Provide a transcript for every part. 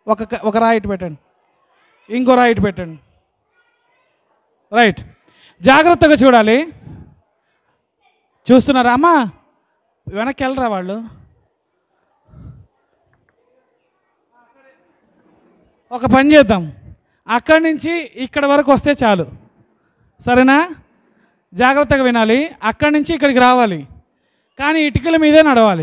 ఒక క- ఒక రాయి ఇటు పెట్టండి ఇంకో రాయి ఇటు పెట్టండి రైట్ జాగ్రత్తగా చూడాలి చూస్తున్నారా అమ్మా వెనక్కి వెళ్ళరా వాళ్ళు ఒక పని చేద్దాం అక్కడి నుంచి ఇక్కడ వరకు వస్తే చాలు సరేనా జాగ్రత్తగా వినాలి అక్కడి నుంచి ఇక్కడికి రావాలి కానీ ఇటుకల మీదే నడవాలి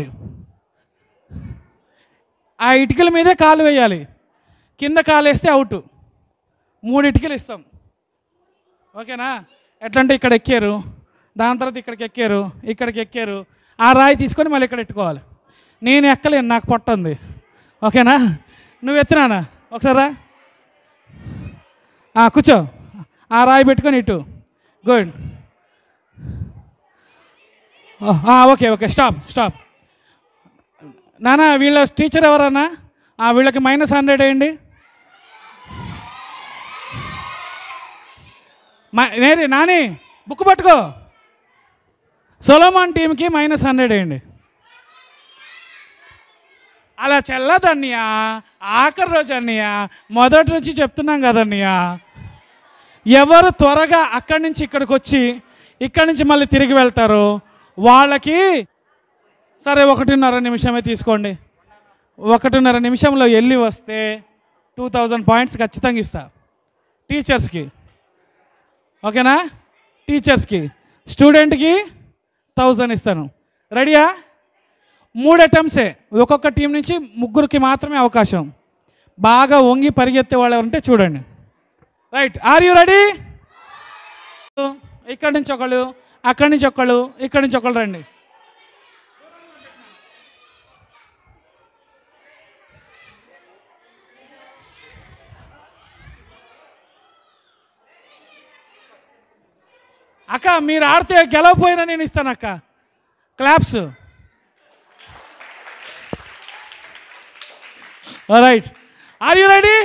ఆ ఇటుకల మీదే కాలు వేయాలి కింద కాలు వేస్తే అవుట్ మూడు ఇటుకలు ఇస్తాం ఓకేనా ఎట్లంటే ఇక్కడ ఎక్కారు దాని తర్వాత ఇక్కడికి ఎక్కారు ఇక్కడికి ఎక్కారు ఆ రాయి తీసుకొని మళ్ళీ ఇక్కడ ఎట్టుకోవాలి నేను ఎక్కలేను నాకు పొట్ట ఉంది ఓకేనా నువ్వు ఎత్తినానా ఒకసారి రా ఆ, కూర్చో ఆ రాయి పెట్టుకొని ఇటు good okay okay stop stop నానా వీళ్ళ టీచర్ ఎవరన్నా ఆ, వీళ్ళకి మైనస్ హండ్రెడ్ వేయండి మ- నేరి నాని బుక్ పట్టుకో సొలోమాన్ టీంకి మైనస్ హండ్రెడ్ వేయండి అలా చెల్లదన్నయ్య ఆఖరి రోజు అన్నయ్య మొదటి నుంచి చెప్తున్నాం కదన్నయ్య ఎవరు త్వరగా అక్కడి నుంచి ఇక్కడికి వచ్చి ఇక్కడి నుంచి మళ్ళీ తిరిగి వెళ్తారో వాళ్ళకి సరే ఒకటిన్నర నిమిషమే తీసుకోండి ఒకటిన్నర నిమిషంలో వెళ్ళి వస్తే టూ థౌజండ్ పాయింట్స్ ఖచ్చితంగా ఇస్తా టీచర్స్కి ఓకేనా టీచర్స్కి స్టూడెంట్కి థౌజండ్ ఇస్తాను రెడీయా మూడు అటెంప్ట్సే ఒక్కొక్క టీం నుంచి ముగ్గురికి మాత్రమే అవకాశం బాగా వంగి పరిగెత్తే వాళ్ళు ఎవరంటే చూడండి రైట్ ఆర్ యూ రెడీ ఇక్కడి నుంచి ఒకళ్ళు అక్కడి నుంచి ఒకళ్ళు ఇక్కడి నుంచి ఒకళ్ళు రండి అక్క మీరు ఆడితే గెలవపోయినా నేను ఇస్తాను అక్క claps right are you ready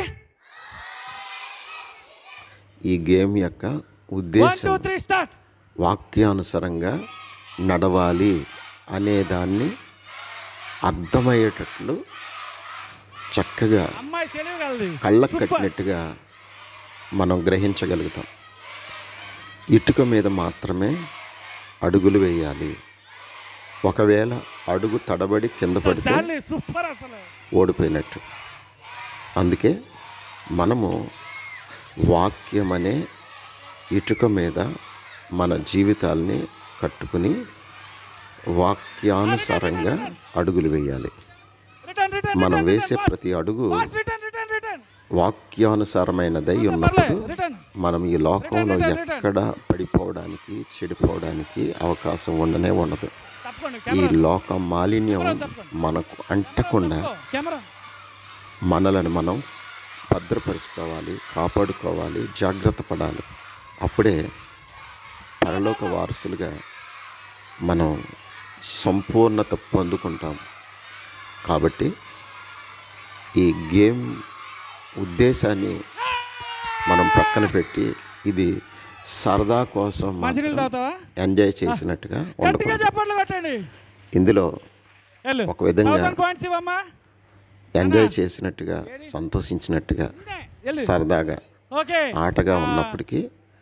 ఈ గేమ్ యొక్క వన్ టూ ఉద్దేశం త్రీ స్టార్ట్ వాక్యానుసారంగా నడవాలి అనేదాన్ని అర్థమయ్యేటట్లు చక్కగా అమ్మాయి తెలియగలది కళ్ళకు కట్టినట్టుగా మనం గ్రహించగలుగుతాం ఇటుక మీద మాత్రమే అడుగులు వేయాలి ఒకవేళ అడుగు తడబడి కింద పడితే శాలిని సూపర్ అసలు ఓడిపోయినట్టు అందుకే మనము వాక్యం అనే ఇటుక మీద మన జీవితాల్ని కట్టుకుని వాక్యానుసారంగా అడుగులు వేయాలి రిటర్న్ రిటర్న్ మనం వేసే ప్రతి అడుగు రిటర్న్ రిటర్న్ రిటర్న్ వాక్యానుసారమైనదై ఉన్నప్పుడు రిటర్న్ మనం ఈ లోకంలో ఎక్కడ పడిపోవడానికి చెడిపోవడానికి అవకాశం ఉండనే ఉండదు తప్పకోండి ఈ లోక మాలిన్యం మనకు అంటకుండా కెమెరా మనలను మనం భద్రపరుచుకోవాలి కాపాడుకోవాలి జాగ్రత్త పడాలి అప్పుడే పరలోక వారసులుగా మనం సంపూర్ణత పొందుకుంటాం కాబట్టి ఈ గేమ్ ఉద్దేశాన్ని మనం పక్కన పెట్టి ఇది సరదా కోసం మంచినీళ్ళు మాత్రం తాగుతావా ఎంజాయ్ చేసినట్టుగా గట్టిగా ఉండకూడదు చెప్పట్లు పెట్టండి ఇందులో వెళ్ళు ఒక విధంగా థౌసండ్ పాయింట్స్ ఇవ్వమ్మా ఎంజాయ్ చేసినట్టుగా సంతోషించినట్టుగా వెళ్ళు సరదాగా ఓకే ఆటగా ఉన్నప్పటికీ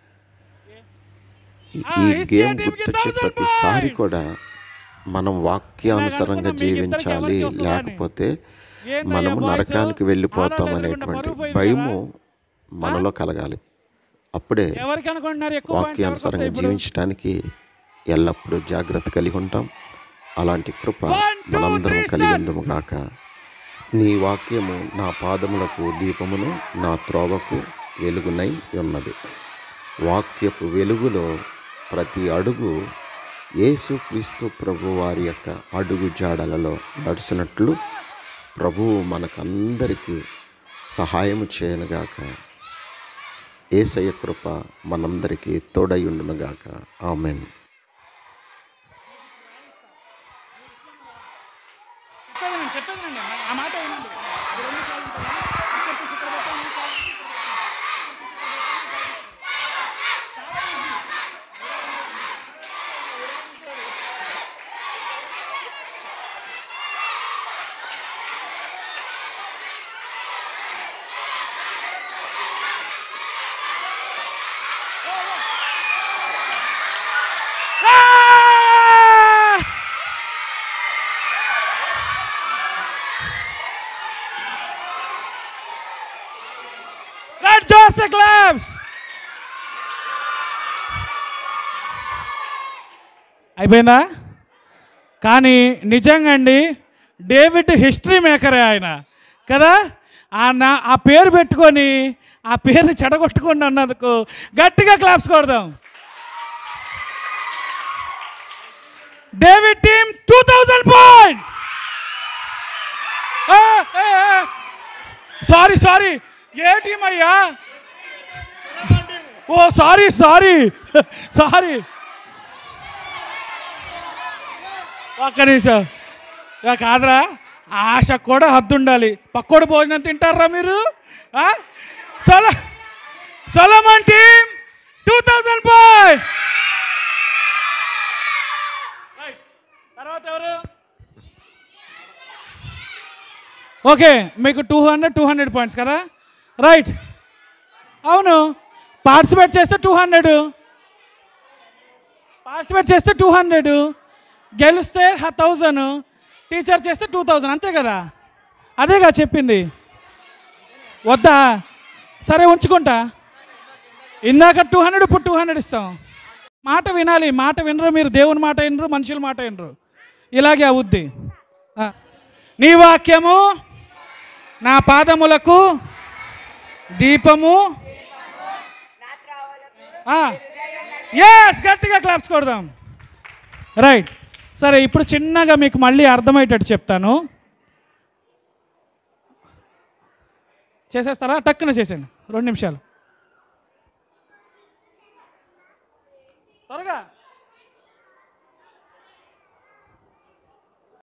ఈ- ఆ, ఈ ఇస్తే గేమ్ టీంకి గుర్తొచ్చే 1000 ప్రతిసారి points. కూడా మనం వాక్యానుసారంగా నాకు అనుకున్నా మీకు ఇద్దరికి జీవించాలి ఎవరికి వస్తుందని. లేకపోతే ఏందయ్యా మనము boys? నరకానికి వెళ్ళిపోతాం ఆడాలి అనేటువంటి అనుకుంటే పరుగు భయము పోయింది మనలో కలగాలి అప్పుడే ఎవరికి అనుకుంటున్నారు ఎక్కువ points ఎవరికి వాక్యానుసారంగా వస్తాయి ఇప్పుడు? జీవించడానికి ఎల్లప్పుడూ జాగ్రత్త కలిగి ఉంటాం అలాంటి కృప One, two, మనందరం three, కలిగిందుము గాక నీ వాక్యము నా పాదములకు దీపమును నా త్రోవకు వెలుగునై ఉన్నది వాక్యపు వెలుగులో ప్రతి అడుగు యేసుక్రీస్తు ప్రభు వారి యొక్క అడుగు జాడలలో నడుచున్నట్లు ప్రభువు మనకందరికీ సహాయము చేయనుగాక ఏసయ్య కృప మనందరికీ తోడయుండునుగాక ఆమెన్ చెప్పేది నేను చెప్పేది వినండి. ఆ మాట వినండి. ఇప్పుడు ఎన్ని కాళ్ళు ఉంటాయి? ఇక్కడ తీసి ఇక్కడ పెట్టాలి, ఈ కాళ్ళు తీసి ఇక్కడ పెట్టాలి. క్లాప్స్ అయిపోయిందా కానీ నిజంగా అండి డేవిడ్ హిస్టరీ మేకరే ఆయన కదా ఆ నా ఆ పేరు పెట్టుకొని ఆ పేరుని చెడగొట్టుకోండి అన్నందుకు గట్టిగా క్లాప్స్ కొడదాం David team two thousand point sorry sorry A team అయ్యా ఓ సారీ సారీ సారీ ఒక్క నిమిషం ఇక కాదురా ఆశ కూడా హద్దు ఉండాలి పక్కోడు భోజనం తింటారా మీరు ఆ? సొల సొలమన్ టీమ్ టూ థౌజండ్ బాయ్ తర్వాత ఎవరు ఓకే మీకు two hundred two hundred points కదా రైట్ అవును పార్టిసిపేట్ చేస్తే టూ హండ్రెడ్ పార్టిసిపేట్ చేస్తే టూ హండ్రెడ్ గెలిస్తే థౌజండ్ టీచర్ చేస్తే టూ థౌజండ్ అంతే కదా అదేగా చెప్పింది వద్దా సరే ఉంచుకుంటా ఇందాక టూ హండ్రెడ్ ఇప్పుడు టూ హండ్రెడ్ ఇస్తాం మాట వినాలి మాట వినరు మీరు దేవుని మాట వినరు మనుషుల మాట వినరు ఇలాగే అవుద్ది ఆ. నీ వాక్యము నా పాదములకు దీపము ఎస్ గట్టిగా క్లాప్స్ కొడదాం రైట్ సరే ఇప్పుడు చిన్నగా మీకు మళ్ళీ అర్థమయ్యేటట్టు చెప్తాను చేసేస్తారా టక్కున చేసేయండి రెండు నిమిషాలు త్వరగా